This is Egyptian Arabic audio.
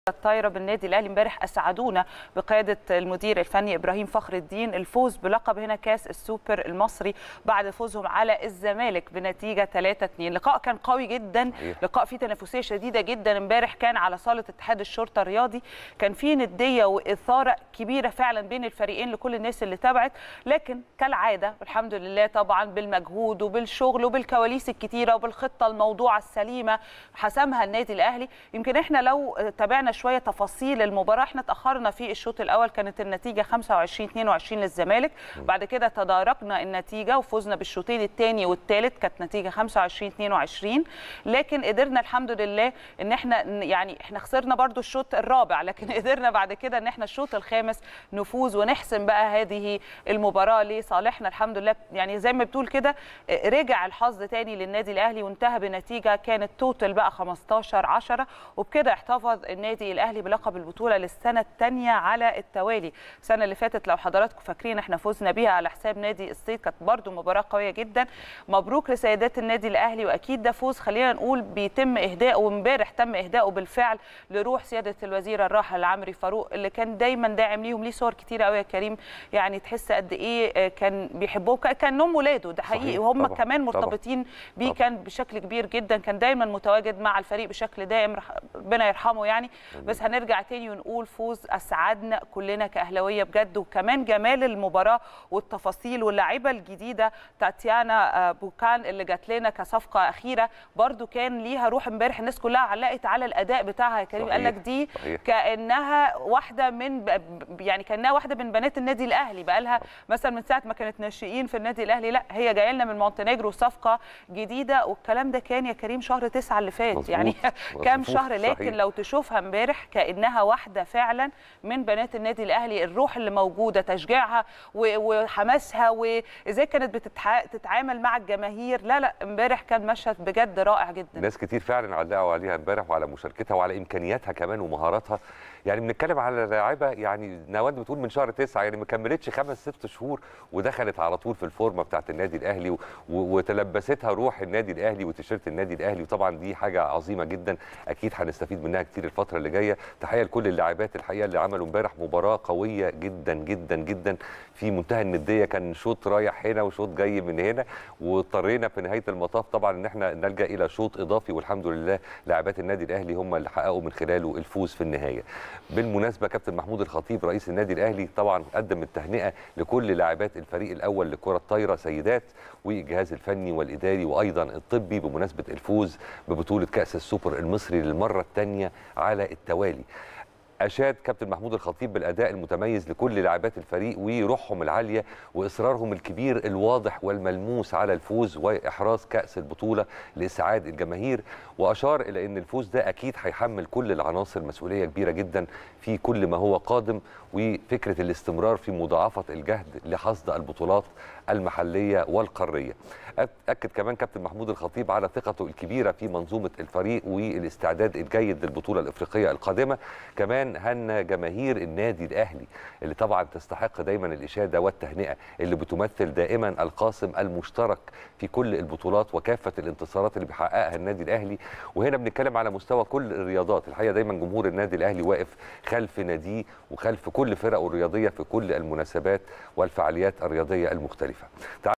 الطايره بالنادي الاهلي امبارح اسعدونا بقياده المدير الفني ابراهيم فخر الدين الفوز بلقب هنا كاس السوبر المصري بعد فوزهم على الزمالك بنتيجه 3 2 لقاء كان قوي جدا صحيح. لقاء فيه تنافسيه شديده جدا امبارح كان على صاله اتحاد الشرطه الرياضي كان فيه نديه واثاره كبيره فعلا بين الفريقين لكل الناس اللي تابعت لكن كالعاده والحمد لله طبعا بالمجهود وبالشغل وبالكواليس الكتيره وبالخطه الموضوعه السليمه حسمها النادي الاهلي يمكن احنا لو تابعنا شويه تفاصيل المباراه احنا اتاخرنا في الشوط الاول كانت النتيجه 25 22 للزمالك بعد كده تداركنا النتيجه وفزنا بالشوطين الثاني والثالث كانت نتيجه 25 22 لكن قدرنا الحمد لله ان احنا يعني احنا خسرنا برضو الشوط الرابع لكن قدرنا بعد كده ان احنا الشوط الخامس نفوز ونحسم بقى هذه المباراه لصالحنا الحمد لله يعني زي ما بتقول كده رجع الحظ تاني للنادي الاهلي وانتهى بنتيجه كانت توتال بقى 15 10 وبكده احتفظ النادي الاهلي بلقب البطوله للسنه الثانيه على التوالي السنه اللي فاتت لو حضراتكم فاكرين احنا فزنا بيها على حساب نادي الصيد كانت برده مباراه قويه جدا مبروك لسيدات النادي الاهلي واكيد ده فوز خلينا نقول بيتم اهدائه وامبارح تم اهدائه بالفعل لروح سياده الوزير الراحل عمرو فاروق اللي كان دايما داعم ليهم ليه صور كتيره قوي يا كريم يعني تحس قد ايه كان بيحبوه كانهم ولاده ده حقيقي صحيح. وهم طبعاً. كمان طبعاً. مرتبطين بيه طبعاً. كان بشكل كبير جدا كان دايما متواجد مع الفريق بشكل دائم رح- ربنا يرحمه يعني بس هنرجع تاني ونقول فوز اسعدنا كلنا كاهلاويه بجد وكمان جمال المباراه والتفاصيل واللاعيبه الجديده تاتيانا آه، بوكان اللي جات لنا كصفقه اخيره برضو كان ليها روح امبارح الناس كلها علقت على الاداء بتاعها يا كريم قال لك صحيح. دي صحيح. كانها واحده من ب- ب- يعني كانها واحده من بنات النادي الاهلي بقى لها مثلا من ساعه ما كانت ناشئين في النادي الاهلي لا هي جايه لنا من مونتينيجرو صفقه جديده والكلام ده كان يا كريم شهر تسعة اللي فات مظبوط. يعني كام مظبوط. شهر لكن صحيح. لو تشوفها امبارح كانها واحده فعلا من بنات النادي الاهلي الروح اللي موجوده تشجيعها و- وحماسها وازاي كانت بتتع- بتتعامل مع الجماهير لا لا امبارح كان مشهد بجد رائع جدا ناس كتير فعلا علقوا عليها امبارح وعلى مشاركتها وعلى امكانياتها كمان ومهاراتها يعني بنتكلم على لاعيبه يعني نواد بتقول من شهر تسعة يعني ما كملتش خمس ست شهور ودخلت على طول في الفورمه بتاعت النادي الاهلي و- و- وتلبستها روح النادي الاهلي وتيشيرت النادي الاهلي وطبعا دي حاجه عظيمه جدا اكيد هنستفيد منها كتير الفتره اللي جايه تحيه لكل اللاعبات الحقيقه اللي عملوا امبارح مباراه قويه جدا جدا جدا في منتهى النديه كان شوط رايح هنا وشوط جاي من هنا واضطرينا في نهايه المطاف طبعا ان احنا نلجا الى شوط اضافي والحمد لله لاعبات النادي الاهلي هم اللي حققوا من خلاله الفوز في النهايه. بالمناسبه كابتن محمود الخطيب رئيس النادي الاهلي طبعا قدم التهنئه لكل لاعبات الفريق الاول لكره الطايره سيدات والجهاز الفني والاداري وايضا الطبي بمناسبه الفوز ببطوله كاس السوبر المصري للمره الثانيه على التوالي. اشاد كابتن محمود الخطيب بالاداء المتميز لكل لاعبات الفريق وروحهم العاليه واصرارهم الكبير الواضح والملموس على الفوز واحراز كاس البطوله لاسعاد الجماهير واشار الى ان الفوز ده اكيد هيحمل كل العناصر مسؤوليه كبيره جدا في كل ما هو قادم وفكره الاستمرار في مضاعفه الجهد لحصد البطولات المحليه والقاريه. اكد كمان كابتن محمود الخطيب على ثقته الكبيره في منظومه الفريق والاستعداد الجيد للبطوله الافريقيه القادمه كمان هنى جماهير النادي الاهلي اللي طبعا تستحق دايما الاشاده والتهنئه اللي بتمثل دائما القاسم المشترك في كل البطولات وكافه الانتصارات اللي بيحققها النادي الاهلي وهنا بنتكلم على مستوى كل الرياضات الحقيقه دايما جمهور النادي الاهلي واقف خلف ناديه وخلف كل فرقه الرياضيه في كل المناسبات والفعاليات الرياضيه المختلفه